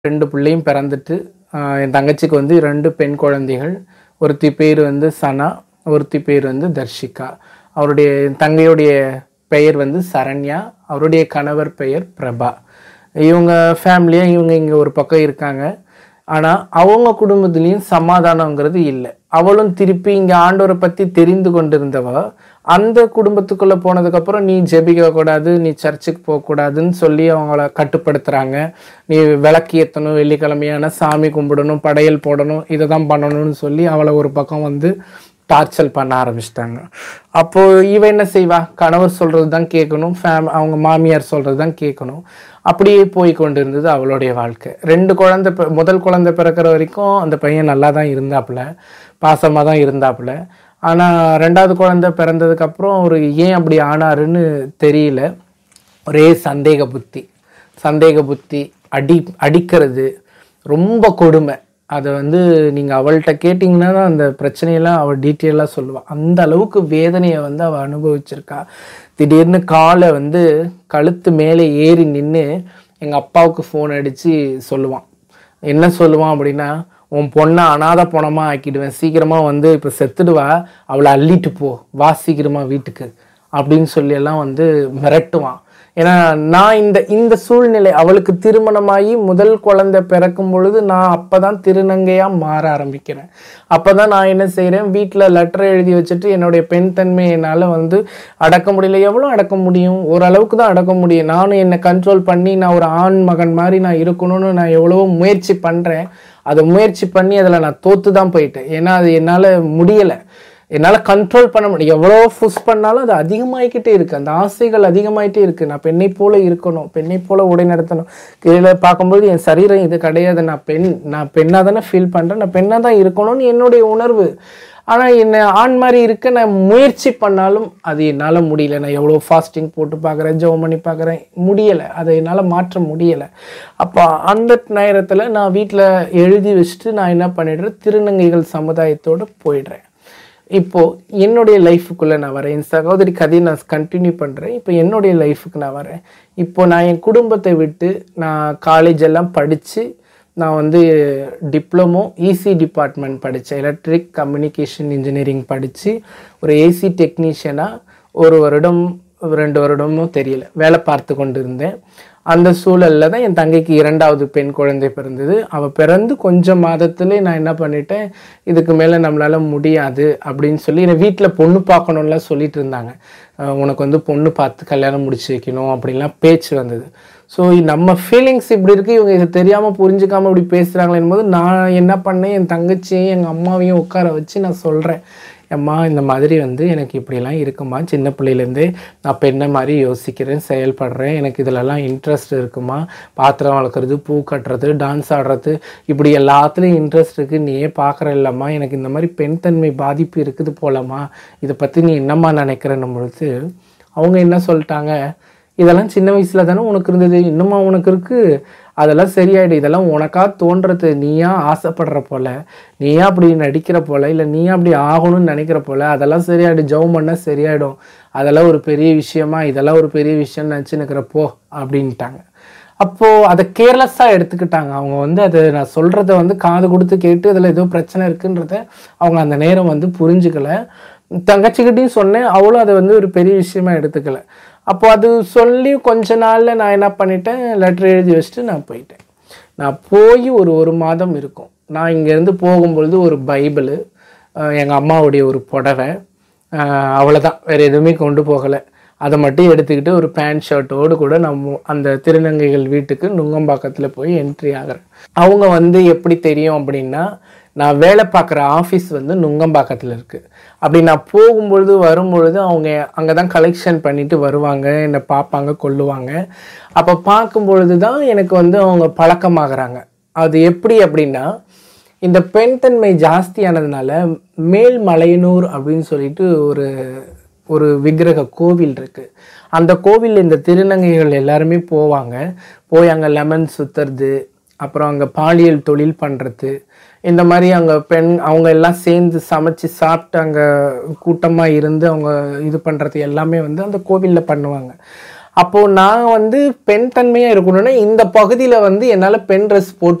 ரெண்டு பிள்ளையும் பிறந்துட்டு ஆஹ் என் தங்கச்சிக்கு வந்து ரெண்டு பெண் குழந்தைகள் ஒருத்தி பேர் வந்து சனா ஒருத்தி பேர் வந்து தர்ஷிகா அவருடைய என் தங்கையுடைய பெயர் வந்து சரண்யா அவருடைய கணவர் பெயர் பிரபா இவங்க ஃபேமிலியாக இவங்க இங்கே ஒரு பக்கம் இருக்காங்க ஆனால் அவங்க குடும்பத்துலேயும் சமாதானங்கிறது இல்லை அவளும் திருப்பி இங்கே ஆண்டவரை பற்றி தெரிந்து கொண்டிருந்தவ அந்த குடும்பத்துக்குள்ளே போனதுக்கப்புறம் நீ ஜெபிக்க கூடாது நீ சர்ச்சுக்கு போகக்கூடாதுன்னு சொல்லி அவங்கள கட்டுப்படுத்துகிறாங்க நீ விளக்கு ஏற்றணும் வெள்ளிக்கிழமையான சாமி கும்பிடணும் படையல் போடணும் இதை தான் பண்ணணும்னு சொல்லி அவளை ஒரு பக்கம் வந்து டார்ச்சல் பண்ண ஆரம்பிச்சிட்டாங்க அப்போ இவ என்ன செய்வா கணவர் சொல்றது தான் கேட்கணும் ஃபேம் அவங்க மாமியார் சொல்றது தான் கேட்கணும் அப்படியே போய் கொண்டு இருந்தது அவளுடைய வாழ்க்கை ரெண்டு குழந்தை பி- முதல் குழந்தை பிறக்கிற வரைக்கும் அந்த பையன் நல்லா தான் இருந்தாப்புல பாசமாக தான் இருந்தாப்புல ஆனால் ரெண்டாவது குழந்தை பிறந்ததுக்கப்புறம் ஒரு ஏன் அப்படி ஆனாருன்னு தெரியல ஒரே சந்தேக புத்தி சந்தேக புத்தி அடி அடிக்கிறது ரொம்ப கொடுமை அதை வந்து நீங்கள் அவள்கிட்ட கேட்டிங்கன்னா தான் அந்த பிரச்சனையெல்லாம் அவள் டீட்டெயிலாக சொல்லுவாள் அந்த அளவுக்கு வேதனையை வந்து அவள் அனுபவிச்சிருக்கா திடீர்னு காலை வந்து கழுத்து மேலே ஏறி நின்று எங்கள் அப்பாவுக்கு ஃபோன் அடித்து சொல்லுவான் என்ன சொல்லுவான் அப்படின்னா உன் பொண்ணை அனாதை பணமா ஆக்கிடுவேன் சீக்கிரமா வந்து இப்போ செத்துடுவா அவளை அள்ளிட்டு போ வா சீக்கிரமா வீட்டுக்கு அப்படின்னு சொல்லி எல்லாம் வந்து மிரட்டுவான் ஏன்னா நான் இந்த இந்த சூழ்நிலை அவளுக்கு திருமணமாகி முதல் குழந்தை பிறக்கும் பொழுது நான் அப்பதான் திருநங்கையா மாற ஆரம்பிக்கிறேன் அப்பதான் நான் என்ன செய்றேன் வீட்டில் லெட்டர் எழுதி வச்சுட்டு என்னுடைய பெண் தன்மை என்னால் வந்து அடக்க முடியல எவ்வளோ அடக்க முடியும் ஓரளவுக்கு தான் அடக்க முடியும் நானும் என்னை கண்ட்ரோல் பண்ணி நான் ஒரு ஆண் மகன் மாதிரி நான் இருக்கணும்னு நான் எவ்வளவோ முயற்சி பண்ணுறேன் அதை முயற்சி பண்ணி அதில் நான் தோத்து தான் போயிட்டேன் ஏன்னா அது என்னால் முடியலை என்னால் கண்ட்ரோல் பண்ண முடியும் எவ்வளோ புஷ் பண்ணாலும் அது அதிகமாகிக்கிட்டே இருக்குது அந்த ஆசைகள் அதிகமாயிட்டே இருக்குது நான் பெண்ணை போல இருக்கணும் பெண்ணை போல உடை நடத்தணும் கீழே பார்க்கும்போது என் சரீரம் இது கிடையாது நான் பெண் நான் பெண்ணாக தானே ஃபீல் பண்ணுறேன் நான் பெண்ணாக தான் இருக்கணும்னு என்னுடைய உணர்வு ஆனால் என்ன ஆண் மாதிரி இருக்க நான் முயற்சி பண்ணாலும் அது என்னால் முடியல நான் எவ்வளோ ஃபாஸ்டிங் போட்டு பார்க்குறேன் ஜெபம் பண்ணி பார்க்குறேன் முடியலை அதை என்னால் மாற்ற முடியலை அப்போ அந்த நேரத்தில் நான் வீட்டில் எழுதி வச்சுட்டு நான் என்ன பண்ணிடுறேன் திருநங்கைகள் சமுதாயத்தோடு போயிடுறேன் இப்போ என்னுடைய லைஃபுக்குள்ளே நான் வரேன் என் சகோதரி கதையை நான் கண்டினியூ பண்ணுறேன் இப்போ என்னுடைய லைஃபுக்கு நான் வரேன் இப்போ நான் என் குடும்பத்தை விட்டு நான் காலேஜ் எல்லாம் படித்து நான் வந்து டிப்ளமோ இசி டிபார்ட்மெண்ட் படித்தேன் எலக்ட்ரிக் கம்யூனிகேஷன் இன்ஜினியரிங் படித்து ஒரு ஏசி டெக்னீஷியனாக ஒரு வருடம் ரெண்டு வருடமும் தெரியல வேலை பார்த்து கொண்டு இருந்தேன் அந்த சூழல்ல தான் என் தங்கைக்கு இரண்டாவது பெண் குழந்தை பிறந்தது அவள் பிறந்து கொஞ்சம் மாதத்திலே நான் என்ன பண்ணிட்டேன் இதுக்கு மேலே நம்மளால முடியாது அப்படின்னு சொல்லி என்னை வீட்டில் பொண்ணு பார்க்கணும்லாம் சொல்லிட்டு இருந்தாங்க அஹ் உனக்கு வந்து பொண்ணு பார்த்து கல்யாணம் முடிச்சு வைக்கணும் அப்படின்லாம் பேச்சு வந்தது ஸோ நம்ம ஃபீலிங்ஸ் இப்படி இருக்கு இவங்க இது தெரியாமல் புரிஞ்சுக்காம இப்படி பேசுகிறாங்களேன் போது நான் என்ன பண்ணேன் என் தங்கச்சியையும் எங்கள் அம்மாவையும் உட்கார வச்சு நான் சொல்கிறேன் அம்மா இந்த மாதிரி வந்து எனக்கு இப்படிலாம் இருக்குமா சின்ன பிள்ளையிலேருந்தே நான் பெண்ணை மாதிரி யோசிக்கிறேன் செயல்படுறேன் எனக்கு இதிலெல்லாம் இன்ட்ரெஸ்ட் இருக்குமா பாத்திரம் வளர்க்குறது பூ கட்டுறது டான்ஸ் ஆடுறது இப்படி எல்லாத்துலேயும் இன்ட்ரெஸ்ட் இருக்குது நீயே பார்க்குற இல்லம்மா எனக்கு இந்த மாதிரி பெண் தன்மை பாதிப்பு இருக்குது போலம்மா இதை பற்றி நீ என்னம்மா நினைக்கிறேன்னும் பொழுது அவங்க என்ன சொல்லிட்டாங்க இதெல்லாம் சின்ன வயசுல தானே உனக்கு இருந்தது இன்னுமா உனக்கு இருக்கு அதெல்லாம் சரியாயிடு இதெல்லாம் உனக்கா தோன்றது நீயா ஆசைப்படுற போல நீயா அப்படி நடிக்கிற போல இல்லை நீயா அப்படி ஆகணும்னு நினைக்கிற போல அதெல்லாம் சரியாயிடும் ஜெபம் பண்ணா சரியாயிடும் அதெல்லாம் ஒரு பெரிய விஷயமா இதெல்லாம் ஒரு பெரிய விஷயம் நினச்சி நிற்கிறப்போ அப்படின்ட்டாங்க அப்போ அதை கேர்லெஸ்ஸாக எடுத்துக்கிட்டாங்க அவங்க வந்து அதை நான் சொல்றத வந்து காது கொடுத்து கேட்டு அதில் ஏதோ பிரச்சனை இருக்குன்றத அவங்க அந்த நேரம் வந்து புரிஞ்சுக்கல தங்கச்சிக்கிட்டையும் சொன்னேன் அவளும் அதை வந்து ஒரு பெரிய விஷயமா எடுத்துக்கல அப்போ அது சொல்லி கொஞ்ச நாள்ல நான் என்ன பண்ணிட்டேன் லெட்டர் எழுதி வச்சுட்டு நான் போயிட்டேன் நான் போய் ஒரு ஒரு மாதம் இருக்கும் நான் இங்கேருந்து போகும்பொழுது ஒரு பைபிளு எங்கள் அம்மாவுடைய ஒரு புடவை ஆஹ் அவ்வளவுதான் வேறு எதுவுமே கொண்டு போகலை அதை மட்டும் எடுத்துக்கிட்டு ஒரு பேண்ட் ஷர்ட்டோடு கூட நம்ம அந்த திருநங்கைகள் வீட்டுக்கு நுங்கம்பாக்கத்தில் போய் என்ட்ரி ஆகிறேன் அவங்க வந்து எப்படி தெரியும் அப்படின்னா நான் வேலை பார்க்குற ஆஃபீஸ் வந்து நுங்கம்பாக்கத்தில் இருக்குது அப்படி நான் போகும்பொழுது வரும்பொழுது அவங்க அங்கே தான் கலெக்ஷன் பண்ணிட்டு வருவாங்க என்னை பார்ப்பாங்க கொல்லுவாங்க அப்போ பார்க்கும் பொழுது தான் எனக்கு வந்து அவங்க பழக்கமாகறாங்க அது எப்படி அப்படின்னா இந்த பெண் தன்மை ஜாஸ்தியானதுனால மேல்மலையனூர் அப்படின்னு சொல்லிட்டு ஒரு ஒரு விக்கிரக கோவில் இருக்கு அந்த கோவிலில் இந்த திருநங்கைகள் எல்லாருமே போவாங்க போய் அங்கே லெமன் சுத்துறது அப்புறம் அங்கே பாலியல் தொழில் பண்ணுறது இந்த மாதிரி அங்கே பெண் அவங்க எல்லாம் சேர்ந்து சமைச்சு சாப்பிட்டு அங்கே கூட்டமாக இருந்து அவங்க இது பண்ணுறது எல்லாமே வந்து அந்த கோவிலில் பண்ணுவாங்க அப்போது நான் வந்து பெண் தன்மையாக இருக்கணும்னா இந்த பகுதியில் வந்து என்னால் பெண் ட்ரெஸ் போட்டு